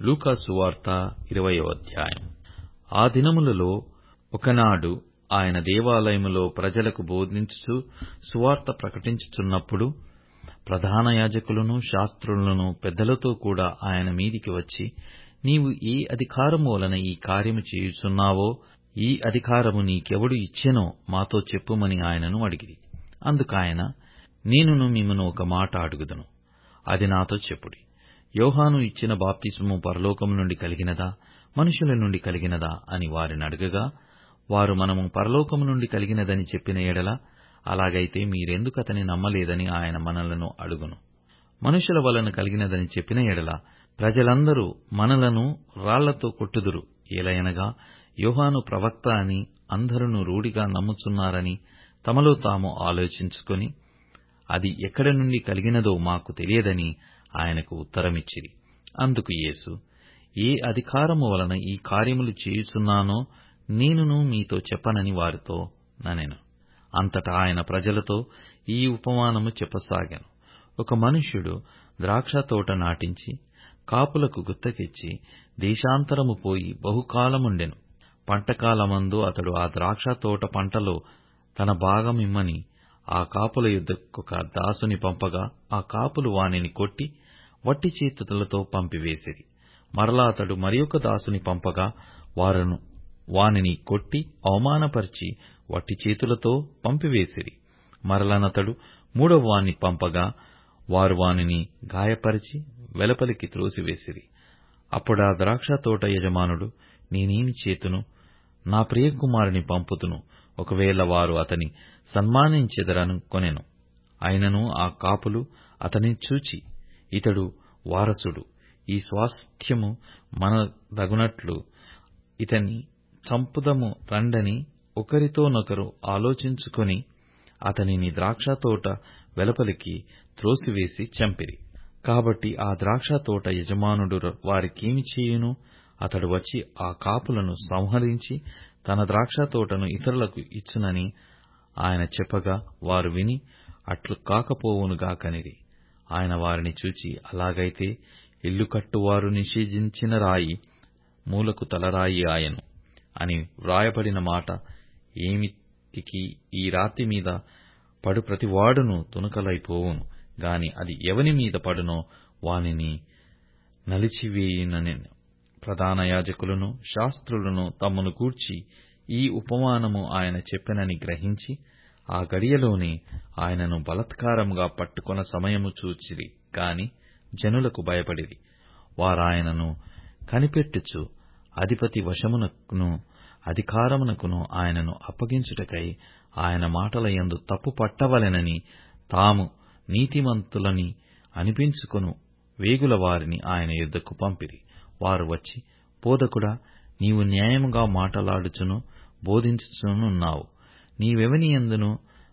లూకా సువార్త ఇరవయో అధ్యాయం ఆ దినములలో ఒకనాడు ఆయన దేవాలయములో ప్రజలకు బోధించుచు సువార్త ప్రకటించుచున్నప్పుడు ప్రధాన యాజకులను శాస్త్రులను పెద్దలతో కూడా ఆయన మీదికి వచ్చి నీవు ఏ అధికారము వలన ఈ కార్యము చేయుచున్నావో ఈ అధికారము నీకెవడు ఇచ్చెనో మాతో చెప్పుమని ఆయనను అడిగిరి అందుకాయన నేనును మిమ్మును ఒక మాట అడుగుదును అది నాతో చెప్పుడి యోహాను ఇచ్చిన బాప్తిస్మము పరలోకము నుండి కలిగినదా మనుషుల నుండి కలిగినదా అని వారిని అడగగా వారు మనము పరలోకము నుండి కలిగినదని చెప్పిన ఎడల అలాగైతే మీరెందుకు అతని నమ్మలేదని ఆయన మనలను అడుగును మనుషుల వలన కలిగినదని చెప్పిన ఎడల ప్రజలందరూ మనలను రాళ్లతో కొట్టుదురు ఏలయనగా యోహాను ప్రవక్త అని అందరును రూఢిగా నమ్ముచున్నారని తమలో తాము ఆలోచించుకొని అది ఎక్కడ నుండి కలిగినదో మాకు తెలియదని ఆయనకు ఉత్తరమిచ్చిరి అందుకు యేసు ఏ అధికారము వలన ఈ కార్యములు చేయుచున్నానో నేనును మీతో చెప్పనని వారితో ననెను అంతటా ఆయన ప్రజలతో ఈ ఉపమానము చెప్పసాగాను ఒక మనుష్యుడు ద్రాక్షతోట నాటించి కాపులకు గుత్తకిచ్చి దేశాంతరము పోయి బహుకాలముండెను పంటకాలమందు అతడు ఆ ద్రాక్షతోట పంటలో తన భాగమిమ్మని ఆ కాపుల యుద్ధకొక దాసుని పంపగా ఆ కాపులు వానిని కొట్టి వట్టి చేతులతో పంపివేసిరి మరలా అతడు మరియొక దాసుని పంపగా వారును వానిని కొట్టి అవమానపరిచి వట్టి చేతులతో పంపివేసిరి మరలనతడు మూడవ వాణ్ణి పంపగా వారు వానిని గాయపరిచి వెలపలికి త్రోసివేసిరి అప్పుడా ద్రాక్ష తోట యజమానుడు నేనేమి చేతును నా ప్రియకుమారుని పంపుతును ఒకవేళ వారు అతని సన్మానించెదరను కొనెను అయినను ఆ కాపులు అతని చూచి ఇతడు వారసుడు ఈ స్వాస్థ్యము మన దగునట్లు ఇతని చంపుదము రండని ఒకరితోనొకరు ఆలోచించుకొని అతనిని ద్రాక్షతోట వెలపలికి త్రోసివేసి చంపిరి కాబట్టి ఆ ద్రాక్షతోట యజమానుడు వారికేమి చేయును అతడు వచ్చి ఆ కాపులను సంహరించి తన ద్రాక్షతోటను ఇతరులకు ఇచ్చునని ఆయన చెప్పగా వారు విని అట్లు కాకపోవునుగాకనిరి ఆయన వారిని చూచి అలాగైతే ఇల్లు కట్టువారు నిషేధించిన రాయి మూలకు తలరాయి ఆయను అని వ్రాయబడిన మాట ఏమిటికి ఈ రాతి మీద పడు ప్రతివాడును తునకలైపోవును గాని అది ఎవని మీద పడునో వానిని నలిచివేయుననెను ప్రధాన యాజకులను శాస్త్రులను తమ్మును గూర్చి ఈ ఉపమానము ఆయన చెప్పెనని గ్రహించి ఆ గడియలోనే ఆయనను బలత్కారముగా పట్టుకొన సమయము చూచిరి గాని జనులకు భయపడిరి వారాయనను కనిపెట్టుచు అధిపతి వశమునకును అధికారమునకును ఆయనను అప్పగించుటకై ఆయన మాటల యందు తప్పు పట్టవలెనని తాము నీతిమంతులని అనిపించుకొను వేగుల వారిని ఆయన యుద్ధకు పంపిరి వారు వచ్చి బోధకుడా నీవు న్యాయముగా మాటలాడుచును బోధించుచునున్నావు నీవెవని ఎందును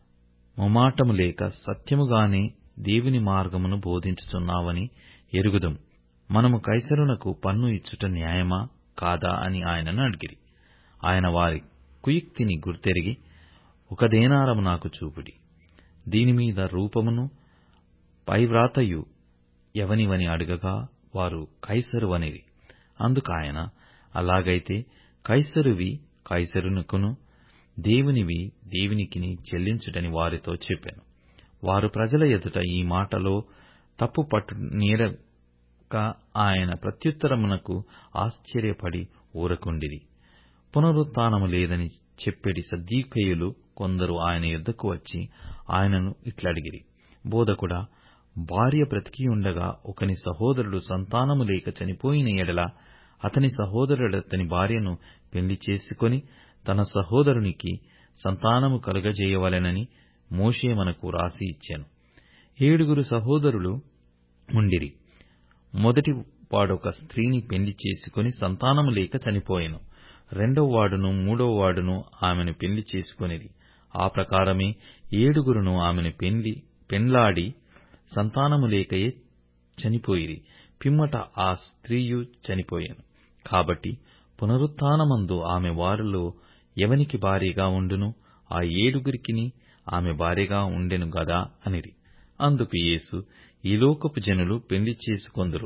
మొమాటము లేక సత్యముగానే దేవుని మార్గమును బోధించుచున్నావని ఎరుగుదం మనము కైసరునకు పన్ను ఇచ్చుట న్యాయమా కాదా అని ఆయనను అడిగిరి ఆయన వారి కుయుక్తిని గుర్తెరిగి ఒక దేనారము నాకు చూపుడి దీనిమీద రూపమును పైవ్రాతయు ఎవనివని అడగగా వారు కైసరువనిరి అందుకాయన అలాగైతే కైసరువి కైసరునకును దేవునివి దేవునికిని చెల్లించుటని వారితో చెప్పాను వారు ప్రజల ఎదుట ఈ మాటలో తప్పు పట్టు నేరక ఆయన ప్రత్యుత్తరమునకు ఆశ్చర్యపడి ఊరకుండిరి పునరుత్నము లేదని చెప్పెడి సద్దీకయులు కొందరు ఆయన యుద్ధకు వచ్చి ఆయనను ఇట్లడిగిరి బోధకుడా భార్య బ్రతికియుండగా ఒకని సహోదరుడు సంతానము లేక చనిపోయిన ఎడల అతని సహోదరుడతని భార్యను పెళ్లి చేసుకొని తన సహోదరునికి సంతానము కలుగజేయవలెనని మోషే మనకు రాసి ఇచ్చాను ఏడుగురు సహోదరులు ఉండిరి మొదటి వాడొక స్త్రీని పెళ్లి చేసుకుని సంతానము లేక చనిపోయెను రెండవ వాడును మూడవ వాడును ఆమెను పెళ్లి చేసుకొనిరి ఆ ప్రకారమే ఏడుగురును ఆమెను పెళ్లి పెండ్లాడి సంతానము లేకయే చనిపోయిరి పిమ్మట ఆ స్త్రీయు చనిపోయెను కాబట్టి పునరుత్నమందు ఆమె వారిలో ఎవనికి భార్యగా ఉండును ఆ ఏడుగురికిని ఆమె భార్యగా ఉండెను గదా అనిరి అందుకు యేసు ఈ లోకపు జనులు పెళ్లి చేసుకొందురు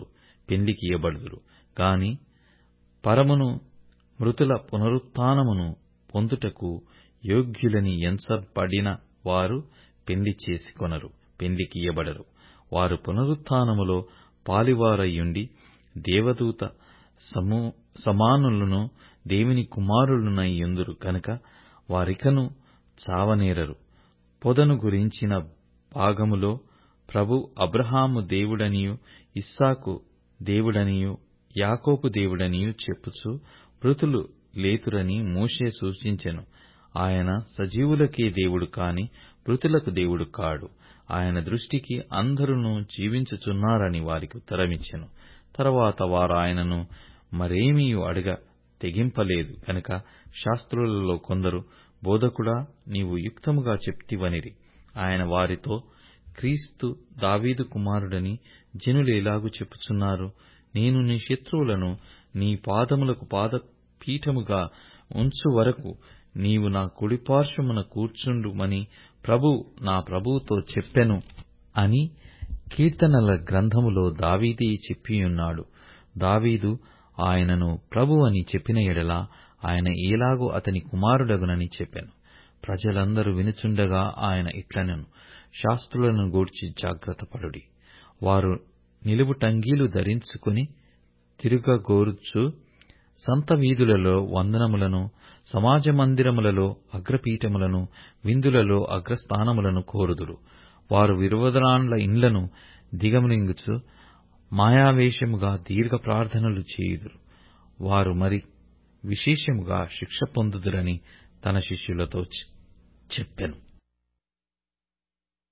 పెండ్లికియ్యబడుదురు గాని పరమును మృతుల పునరుత్థానమును పొందుటకు యోగ్యులని ఎంచబడిన వారు పెండ్లి చేసుకొనరు పెండ్లికియ్యబడరు వారు పునరుత్థానములో పాలివారయుండి దేవదూత సమానులను దేవుని కుమారులనైయుందురు గనుక వారికను చావనేరరు పొదను గురించిన భాగములో ప్రభు అబ్రాహాము దేవుడనియూ ఇస్సాకు దేవుడనియూ యాకోబు దేవుడనియూ చెప్పుచు మృతులు లేతురని మోషే సూచించెను ఆయన సజీవులకే దేవుడు కాని మృతులకు దేవుడు కాడు ఆయన దృష్టికి అందరును జీవించుచున్నారని వారికి ఉత్తరమిచ్చెను తరువాత వారాయనను మరేమియూ అడగ తెగింపలేదు గనుక శాస్త్రులలో కొందరు బోధకుడా నీవు యుక్తముగా చెప్తివనిరి ఆయన వారితో క్రీస్తు దావీదు కుమారుడని జనులేలాగు చెప్పుచున్నారు నేను నీ శత్రువులను నీ పాదములకు పాదపీఠముగా ఉంచు వరకు నీవు నా కుడిపార్శ్వమున కూర్చుండుమని ప్రభువు నా ప్రభువుతో చెప్పెను అని కీర్తనల గ్రంథములో దావీదే చెప్పియున్నాడు దావీదు ఆయనను ప్రభు అని చెప్పిన ఎడల ఆయన ఏలాగూ అతని కుమారుడగునని చెప్పెను ప్రజలందరూ వినుచుండగా ఆయన ఇట్లనెను శాస్త్రులను గూర్చి జాగ్రత్తపడుడి వారు నిలువుటంగీలు ధరించుకుని తిరుగగోరుచు సంత వీధులలో వందనములను సమాజ మందిరములలో అగ్రపీఠములను విందులలో అగ్రస్థానములను కోరుదురు వారు విరోధురాండ్ల ఇండ్లను దిగమింగుచు మాయావేషముగా దీర్ఘ ప్రార్థనలు చేయుదురు వారు మరి విశేషముగా శిక్ష పొందుదురని తన శిష్యులతో చెప్పెను